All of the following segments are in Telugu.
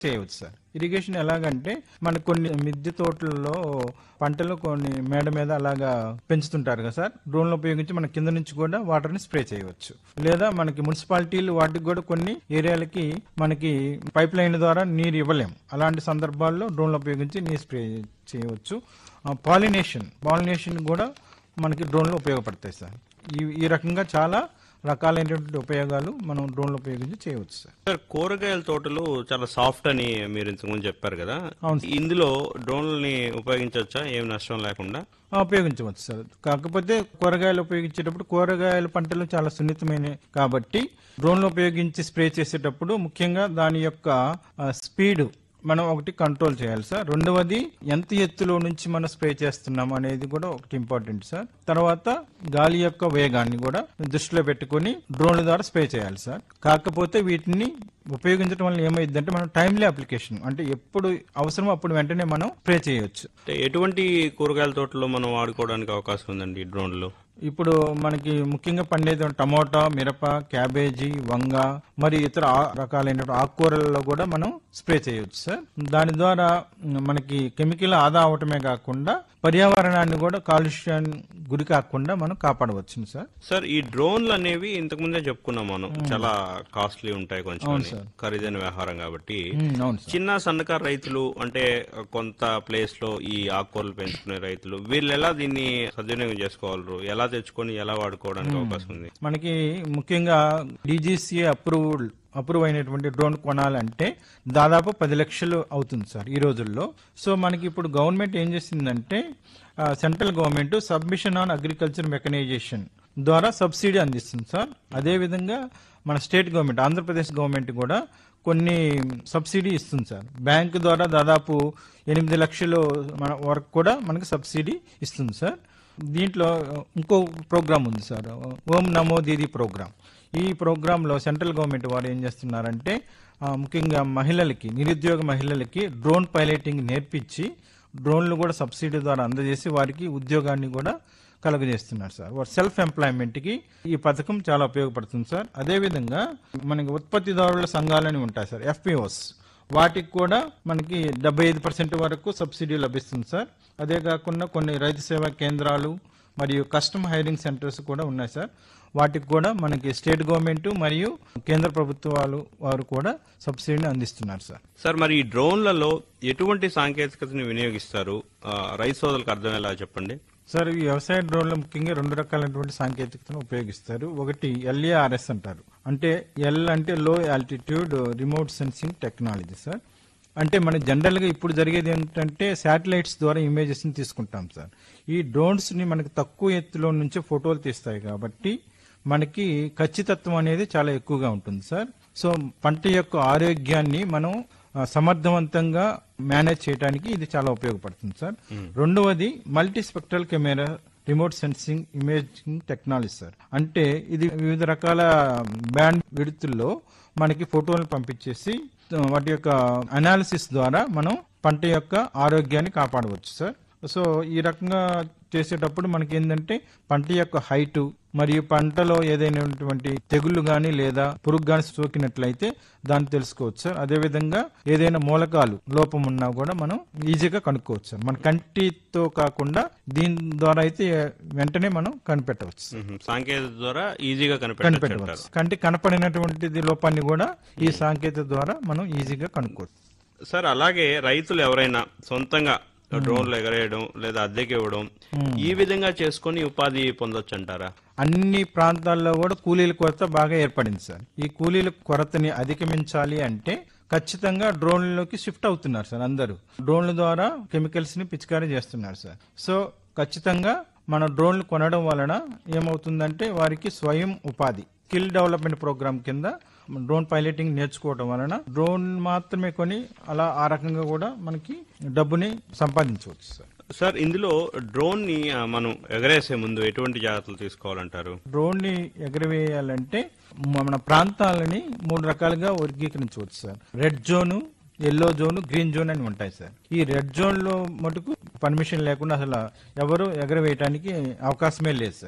చేయవచ్చు సార్ ఇరిగేషన్ ఎలాగంటే మనకు కొన్ని మిద్దె తోటలలో పంటలు కొన్ని మేడ మీద అలాగా పెంచుతుంటారు కదా సార్ డ్రోన్లు ఉపయోగించి మన కింద నుంచి కూడా వాటర్ ని స్ప్రే చేయవచ్చు లేదా మనకి మున్సిపాలిటీలు వాటికి కూడా కొన్ని ఏరియాలకి మనకి పైప్ లైన్ ద్వారా నీరు ఇవ్వలేం అలాంటి సందర్భాల్లో డ్రోన్లు ఉపయోగించి నీరు స్ప్రే చేయవచ్చు పాలినేషన్ పాలినేషన్ కూడా మనకి డ్రోన్లు ఉపయోగపడతాయి సార్ ఈ ఈ రకంగా చాలా రకాలైనటువంటి ఉపయోగాలు మనం డ్రోన్లు ఉపయోగించి చేయవచ్చు సార్ సార్ కూరగాయల తోటలు చాలా సాఫ్ట్ అని మీరు ఇంతకుముందు చెప్పారు కదా అవును ఇందులో డ్రోన్లని ఉపయోగించవచ్చా ఏం నష్టం లేకుండా ఆ, ఉపయోగించవచ్చు సార్ కాకపోతే కూరగాయలు ఉపయోగించేటప్పుడు కూరగాయల పంటలు చాలా సున్నితమైనవి కాబట్టి డ్రోన్లు ఉపయోగించి స్ప్రే చేసేటప్పుడు ముఖ్యంగా దాని యొక్క ఆ, స్పీడ్ మనం ఒకటి కంట్రోల్ చేయాలి సార్ రెండవది ఎంత ఎత్తులో నుంచి మనం స్ప్రే చేస్తున్నాం అనేది కూడా ఒకటి ఇంపార్టెంట్ సార్ తర్వాత గాలి యొక్క వేగాన్ని కూడా దృష్టిలో పెట్టుకొని డ్రోన్ల ద్వారా స్ప్రే చేయాలి సార్ కాకపోతే వీటిని ఉపయోగించడం వల్ల ఏమైందంటే మనం టైమ్లీ అప్లికేషన్ అంటే ఎప్పుడు అవసరమో అప్పుడు వెంటనే మనం స్ప్రే చేయొచ్చు అంటే ఎటువంటి కూరగాయల తోటలో మనం వాడుకోవడానికి అవకాశం ఉందండి ఈ డ్రోన్లు ఇప్పుడు మనకి ముఖ్యంగా పండేది టమోటా మిరప క్యాబేజీ వంగ మరి ఇతర ఆ- రకాలైన ఆకుకూరలలో కూడా మనం స్ప్రే చేయవచ్చు సార్ దాని ద్వారా మ్, మనకి కెమికల్ ఆదా అవటమే కాకుండా పర్యావరణాన్ని కూడా కాలుష్యాన్ని గురి కాకుండా మనం కాపాడవచ్చు సార్ సార్ ఈ డ్రోన్లు అనేవి ఇంతకు ముందే చెప్పుకున్నాం మనం చాలా కాస్ట్లీ ఉంటాయి కొంచెం అని. ఖరీదైన వ్యవహారం కాబట్టి మ్, అవును సార్ చిన్న సన్నకారు రైతులు అంటే కొంత ప్లేస్ లో ఈ ఆకుకూరలు పెంచుకునే రైతులు వీళ్ళు ఎలా దీన్ని సద్వినియోగం చేసుకోగలరు ఎలా తెచ్చుకొని ఎలా వాడుకోవడానికి అవకాశం ఉంది మనకి ముఖ్యంగా డీజీసీఏ అప్రూవ్డ్ అప్రూవ్ అయినటువంటి డ్రోన్ కొనాలంటే దాదాపు పది లక్షలు అవుతుంది సార్ ఈ రోజుల్లో సో మనకి ఇప్పుడు గవర్నమెంట్ ఏం చేసిందంటే ఆ, central government submission on agriculture mechanisation ద్వారా సబ్సిడీ అందిస్తుంది సార్ అదేవిధంగా మన స్టేట్ గవర్నమెంట్ ఆంధ్రప్రదేశ్ గవర్నమెంట్ కూడా కొన్ని సబ్సిడీ ఇస్తుంది సార్ బ్యాంకు ద్వారా దాదాపు ఎనిమిది లక్షలు మన వరకు కూడా మనకి సబ్సిడీ ఇస్తుంది సార్ దీంట్లో ఇంకో ప్రోగ్రామ్ ఉంది సార్ ఓం నమో దీది ప్రోగ్రామ్ ఈ ప్రోగ్రాంలో సెంట్రల్ గవర్నమెంట్ వారు ఏం చేస్తున్నారంటే ఆ, ముఖ్యంగా మహిళలకి నిరుద్యోగ మహిళలకి డ్రోన్ పైలటింగ్ నేర్పించి డ్రోన్లు కూడా సబ్సిడీ ద్వారా అందజేసి వారికి ఉద్యోగాన్ని కూడా కలుగజేస్తున్నారు సార్ వారి సెల్ఫ్ ఎంప్లాయ్మెంట్కి ఈ పథకం చాలా ఉపయోగపడుతుంది సార్ అదేవిధంగా మనకి ఉత్పత్తిదారుల సంఘాలని ఉంటాయి సార్ ఎఫ్పిఓస్ వాటికి కూడా మనకి డెబ్బై ఐదు పర్సెంట్ వరకు సబ్సిడీ లభిస్తుంది సార్ అదే కాకుండా కొన్ని రైతు సేవా కేంద్రాలు మరియు కస్టమ్ హైరింగ్ సెంటర్స్ కూడా ఉన్నాయి సార్ వాటికి కూడా మనకి స్టేట్ గవర్నమెంట్ మరియు కేంద్ర ప్రభుత్వాలు వారు కూడా సబ్సిడీని అందిస్తున్నారు సార్ సార్ మరి ఈ డ్రోన్లలో ఎటువంటి సాంకేతికతని వినియోగిస్తారు ఆ, రైతు సోదరులకు అర్థమయ్యేలా చెప్పండి సార్ ఈ వ్యవసాయ డ్రోన్లు ముఖ్యంగా రెండు రకాలైనటువంటి సాంకేతికతను ఉపయోగిస్తారు ఒకటి ఎల్ఏఆర్ఎస్ అంటారు అంటే ఎల్ అంటే low altitude remote sensing technology sir అంటే మన జనరల్ గా ఇప్పుడు జరిగేది ఏంటంటే శాటిలైట్స్ ద్వారా ఇమేజెస్ ని తీసుకుంటాం సార్ ఈ డ్రోన్స్ ని మనకి తక్కువ ఎత్తులో నుంచి ఫోటోలు తీస్తాయి కాబట్టి మనకి ఖచ్చితత్వం అనేది చాలా ఎక్కువగా ఉంటుంది సార్ సో పంట యొక్క ఆరోగ్యాన్ని మనం ఆ, సమర్థవంతంగా మేనేజ్ చేయడానికి ఇది చాలా ఉపయోగపడుతుంది సార్ రెండవది multi spectral camera remote sensing imaging technology sir అంటే ఇది వివిధ రకాల బ్యాండ్ విడుతుల్లో మనకి ఫోటోలను పంపించేసి ఆ, వాటి యొక్క అనాలిసిస్ ద్వారా మనం పంట యొక్క ఆరోగ్యాన్ని కాపాడవచ్చు సార్ సో ఈ రకంగా చేసేటప్పుడు మనకి ఏంటంటే పంట యొక్క హైట్ మరియు పంటలో ఏదైనటువంటి తెగుళ్ళు గాని లేదా పురుగు గాని సోకినట్లయితే దాన్ని తెలుసుకోవచ్చు సార్ అదేవిధంగా ఏదైనా మూలకాలు లోపం ఉన్నా కూడా మనం ఈజీగా కనుక్కోవచ్చు సార్ మన కంటితో కాకుండా దీని ద్వారా అయితే వెంటనే మనం కనిపెట్టవచ్చు సార్. మ్మ్. సాంకేతికత ద్వారా ఈజీగా కనిపెట్టచ్చు అంటారు కనిపెట్టవచ్చు కంటి కనపడినటువంటిది లోపాన్ని కూడా ఈ సాంకేతిక ద్వారా మనం ఈజీగా కనుక్కోవచ్చు సార్ అలాగే రైతులు ఎవరైనా సొంతంగా డ్రోన్లు ఎగరేయడం లేదా అద్దెకి ఇవ్వడం ఈ విధంగా చేసుకొని ఉపాధి పొందొచ్చు అంటారా అన్ని ప్రాంతాల్లో కూడా కూలీల కొరత బాగా ఏర్పడింది సార్ ఈ కూలీల కొరతని అధిగమించాలి అంటే ఖచ్చితంగా డ్రోన్లలోకి షిఫ్ట్ అవుతున్నారు సార్ అందరూ డ్రోన్ల ద్వారా కెమికల్స్ ని పిచికారీ చేస్తున్నారు సార్ సో ఖచ్చితంగా మన డ్రోన్లు కొనడం వలన ఏమవుతుందంటే వారికి స్వయం ఉపాధి స్కిల్ డెవలప్మెంట్ ప్రోగ్రామ్ కింద డ్రోన్ పైలటింగ్ నేర్చుకోవడం వలన డ్రోన్ మాత్రమే కొని అలా ఆ రకంగా కూడా మనకి డబ్బుని సంపాదించవచ్చు సార్ సార్ ఇందులో డ్రోన్ ని ఆ, మనం ఎగరేసే ముందు ఎటువంటి జాగ్రత్తలు తీసుకోవాలంటారు డ్రోన్ ని ఎగరవేయాలంటే మన ప్రాంతాలని మూడు రకాలుగా వర్గీకరించవచ్చు sir red zone yellow zone green zone అని ఉంటాయి సార్ ఈ రెడ్ జోన్ లో మటుకు పర్మిషన్ లేకుండా అసలు ఎవరు ఎగరవేయటానికి అవకాశమే లేదు సార్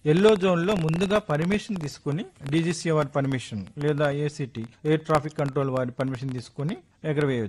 ఎల్లో జోన్ లో ముందుగా పర్మిషన్ తీసుకుని డీజీసీ వారి పర్మిషన్ లేదా ఏసీటీ ఎయిర్ ట్రాఫిక్ కంట్రోల్ వారి పర్మిషన్ తీసుకుని ఎగరవేయచ్చు